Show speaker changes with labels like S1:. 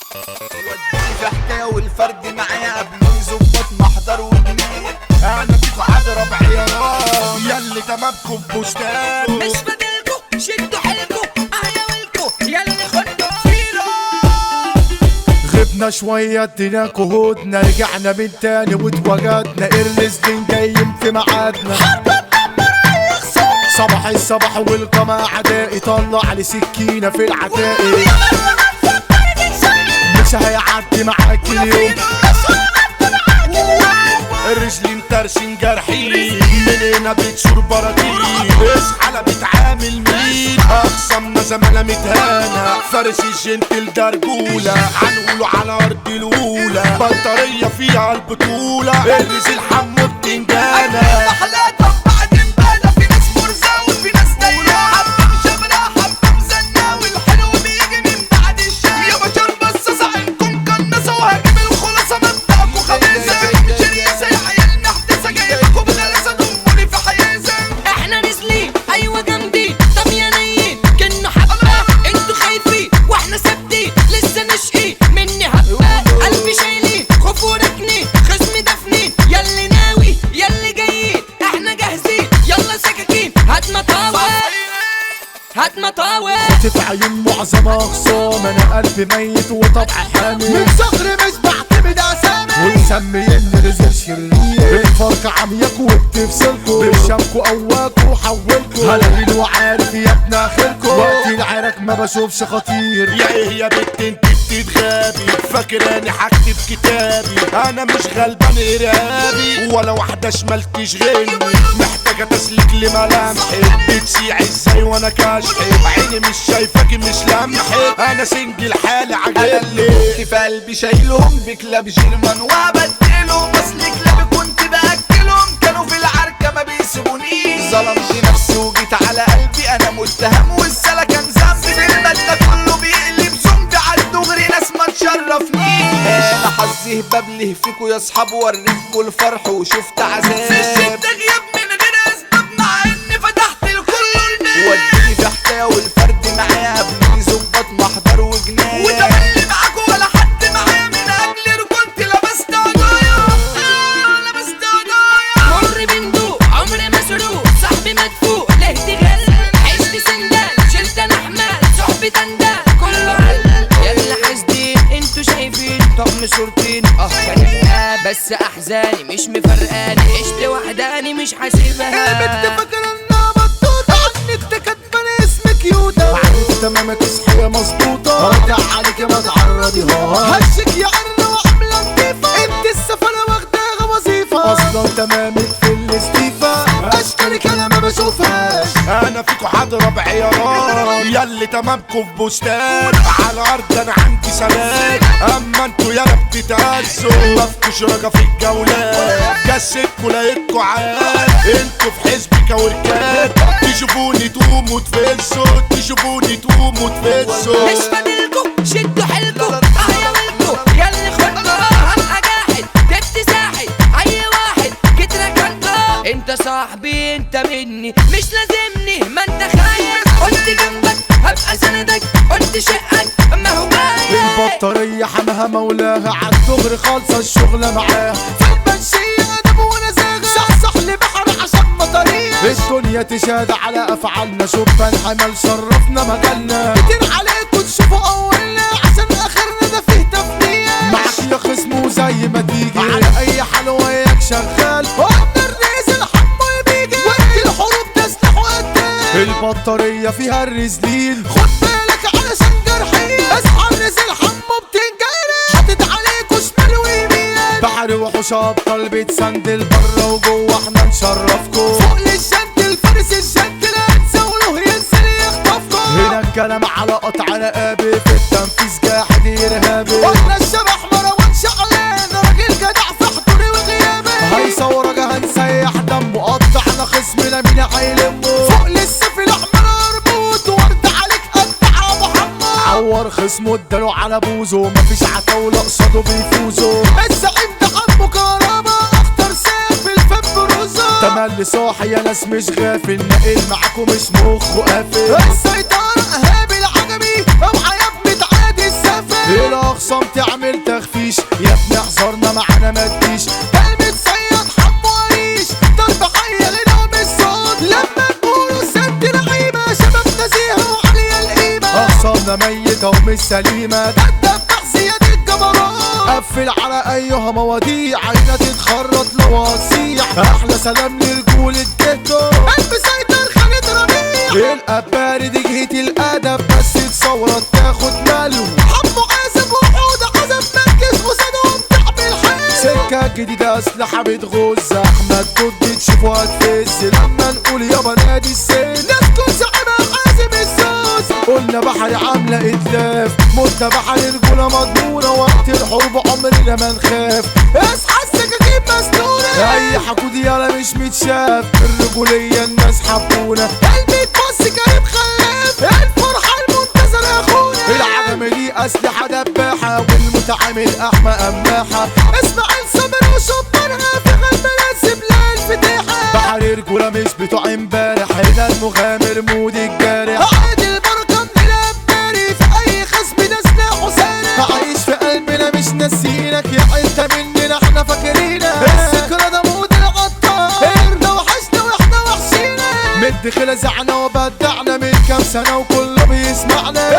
S1: في حكايه والفرد معايا قبل يظبط محضر وجنيه
S2: انا فيكو هضرب عيارات ياللي تمامكم بوستات
S3: مش فاضلكوا شدوا حيلكوا اهلاويلكوا ياللي خدتوا فيلو
S2: غبنا شوية اديناكو هدنا رجعنا من تاني واتوجدنا ارلس دين جايين في ميعادنا صباح الصباح والقمع اعدائي طلع لي سكينة في العتائق مش هيعدي معاك اليوم الرجل مترشن جرحي من هنا بتشور براكين اصحى لا بتعامل مين اخصمنا زمانة متهانة فرش الجنتل درجولة هنقوله على ارض الاولى بطارية فيها البطولة الرجل حمو بتنجانة
S1: حلقات بعد امبارح في ناس مرزة وفي ناس نايمة حبة شبرة حبة مزنة والحلو بيجي من بعد الشام يا بشر بصاصة عينكم قناصة وهجيب الخلاصة مبدأكوا خبيثة شريسة يا عيال نحتسة جايبكم بغلاسة دموني في حيازة
S3: احنا نازلين ايوه جامدين طميانيين كنا حبه انتوا خايفين واحنا ثابتين لسه ناشئين مني هبه قلبي شايلين خوف وركنين خصمي دافنين ياللي ناوي ياللي جايين احنا جاهزين يلا سكاكين هات مطاوي هات مطاوي
S2: في عيون معظم اخصام انا قلبي ميت وطبع حامي من صغري مش بعتمد اسامي ومسميني رزق شرير الفرق عمياك وبتفصلكوا برشامكوا قواكوا وحولكوا هلاقين وعارف يا ابن اخركوا وقت العرك ما بشوفش خطير يا ايه يا بنت انت بتتغابي فاكراني هكتب كتابي انا مش غلبان ارهابي ولا واحده شمال تشغلني محتاجه تسليك لملامحي بتسيع ازاي وانا كاشحي عيني مش شايفاكي مش لمحي انا سنجل حالي
S1: انا
S2: عجلي
S1: اللي كنت في قلبي شايلهم بكلاب جيرمان وبدلهم اصل كلابي كنت باكلهم كانوا في العركه ما بيسيبونيش ظلمت نفسي وجيت على قلبي انا متهم والسلا كان ذنبي في المادة كله بيقلب زومبي على الدغري ناس ما تشرفنيش انا حظي ببله فيكوا يا اصحاب وريتكوا الفرح وشفت عذاب الشدة غياب من غير اسباب مع اني فتحت الكل الباب وديني في حكايه والفرد معايا قبل يظبط محضر وجنان وتملي معاكوا ولا حد معايا من اجل رجولتي لبست عجايا آه، لبست عجايا
S3: مر بندوق عمري مسروق صاحبي مدفوق ليه تغل عشت سندال شلت انا حمال صحبي تندال كله علل يلا حاسدين انتوا شايفين طقم صورتين اه كارهها بس احزاني مش مفرقاني عشت وحداني مش حاسبها
S2: فاكر انها بطوطة عنك ده كاتبة اسمك يودا عارف تمامك صحية مظبوطة راجع عليك ما تعرضيها هشك يا عرة وعاملة نضيفة انت السفرة واخداها وظيفة اصلا تمامك في الاستيفا اشكالك انا ما بشوفهاش انا فيكو هضرب عيارات ياللي تمامكم في بوستات على الارض انا عندي سلام اما انتوا يالا بتتهزوا مفكوش رجا في الجولات جسدكوا لقيتكوا عاد انتوا في حزب كوركات تشوفوني تقوموا تفلسوا تشوفوني تقوموا تفلسوا
S3: مش فاضلكوا شدوا حيلكوا اهلاويلكوا ياللي خدتوا هبقى جاحد جبت ساحد اي واحد جيت ركنته انت صاحبي انت مني مش لازمني ما انت خايف قلت جنبك هبقى سندك قلت شقك ما هو باين
S2: البطارية حماها مولاها عالدغري خالصة الشغلة معاها في المنشية أدب ونزاهة صحصح لبحر عشان مطرية الدنيا تشهد على أفعالنا شوف الحمل شرفنا مجالنا كتير عليكم تشوفوا أولنا عشان آخرنا ده فيه تفنية معاك يا خصم وزي ما تيجي على أي حال وياك شغال وقت الرئيس الحمو بيجي وقت الحروب تسلح وقتال البطارية فيها الرزلين خد بالك علشان جرحين اصحى الرزل حمو بتنجرح حاطط عليكوا شمال ويمين بحر وحوش ابطال بيتسندل بره وجوه احنا نشرفكم فوق للجد الفارس الجد لا تزاوله ينزل يخطفكم هنا الكلام على قطع رقابي في التنفيذ جاحد ارهابي واحنا الشبح مروان شعلان راجل جدع في حضوري وغيابي هيصورك هنسيح دمه قطعنا خصمنا مين هيلمه فوق للسيف الاحمر اربوط ورد عليك قطع ابو حماد عور خصمه اداله على بوزه مفيش عتاولة قصاده بيفوزوا الزعيم ده حمو كهربا اخطر سيف في الفم بروزه تملي صاحي يا ناس مش غافل ناقل معاكم مش مخه قافل السيطرة ايهاب العجمي اوعى يا ابني تعادي السفل الاخصام خصام تعمل تخفيش يا ابني احذرنا معانا ما تجيش كلمة صياد حب وعيش ضرب حية لنوم الصوت لما تقولوا ست لعيبة شباب نزيهة وعليا القيمة أخصامنا ميتة ومش سليمة ده الدبح زياد الجبروت قفل على أيها مواضيع عينها تتخرط لو هتصيح أحلى سلام لرجول الجيتو قلب سيطر خالد ربيع القباري دي جهة الأدب بس تصورت تاخد ماله حمو عازب وحود عزب مركز وصدهم تعمل حيل سكة جديدة أسلحة بتغز أحمد ضد تشوفه هتفز لما نقول يابا نادي السن نسكن صاحبها حازم الزوز قلنا بحري عاملة إتلاف مدة بحري رجولة مضمونة وقت الحروب عمرنا ما نخاف اصحى السكاكين مسنونة أي حقود يالا مش متشاف الرجولية الناس حبونا قلبي تبص كريم خلاف الفرحة المنتظرة يا أخونا العجم دي أسلحة دباحة والمتعامل أحمى أماحة اسماعيل صبر وشطرها في قلب نسيب الفتاحة بحر رجولة مش بتوع امبارح هنا المغامر مود الجارح عادي البركة من الأباري في أي خصم ده سلاحه سارح عايش في قلبنا مش ناسينك يا انت مننا احنا فاكرينك الذكرى ده مود العطار احنا وحشنا واحنا وحشينا مد خلزعنا وبدعنا من كام سنة وكله بيسمعنا